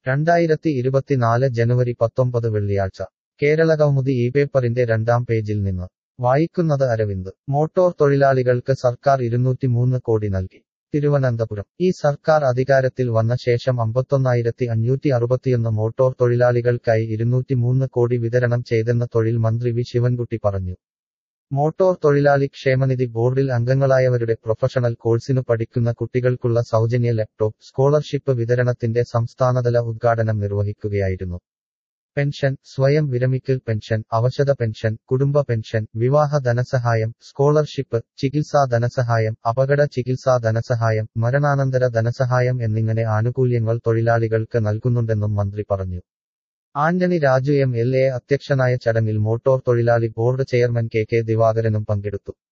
രണ്ടായിരത്തി ഇരുപത്തിനാല് ജനുവരി പത്തൊമ്പത് വെള്ളിയാഴ്ച കേരള കൗമുദി ഈ പേപ്പറിന്റെ രണ്ടാം പേജിൽ നിന്ന് വായിക്കുന്നത് അരവിന്ദ് മോട്ടോർ തൊഴിലാളികൾക്ക് സർക്കാർ ഇരുന്നൂറ്റിമൂന്ന് കോടി നൽകി തിരുവനന്തപുരം ഈ സർക്കാർ അധികാരത്തിൽ വന്ന ശേഷം അമ്പത്തൊന്നായിരത്തി അഞ്ഞൂറ്റി അറുപത്തിയൊന്ന് മോട്ടോർ തൊഴിലാളികൾക്കായി ഇരുന്നൂറ്റിമൂന്ന് കോടി വിതരണം ചെയ്തെന്ന് തൊഴിൽ മന്ത്രി വി ശിവൻകുട്ടി പറഞ്ഞു മോട്ടോർ തൊഴിലാളി ക്ഷേമനിധി ബോർഡിൽ അംഗങ്ങളായവരുടെ പ്രൊഫഷണൽ കോഴ്സിനു പഠിക്കുന്ന കുട്ടികൾക്കുള്ള സൗജന്യ ലാപ്ടോപ്പ് സ്കോളർഷിപ്പ് വിതരണത്തിന്റെ സംസ്ഥാനതല ഉദ്ഘാടനം നിർവഹിക്കുകയായിരുന്നു പെൻഷൻ സ്വയം വിരമിക്കൽ പെൻഷൻ അവശത പെൻഷൻ കുടുംബ പെൻഷൻ വിവാഹ ധനസഹായം സ്കോളർഷിപ്പ് ചികിത്സാ ധനസഹായം അപകട ചികിത്സാ ധനസഹായം മരണാനന്തര ധനസഹായം എന്നിങ്ങനെ ആനുകൂല്യങ്ങൾ തൊഴിലാളികൾക്ക് നൽകുന്നുണ്ടെന്നും മന്ത്രി പറഞ്ഞു Antony Raju M L A അധ്യക്ഷനായ ചടങ്ങിൽ മോട്ടോർ തൊഴിലാളി ബോർഡ് ചെയർമാൻ കെ കെ ദിവാകരനും പങ്കെടുത്തു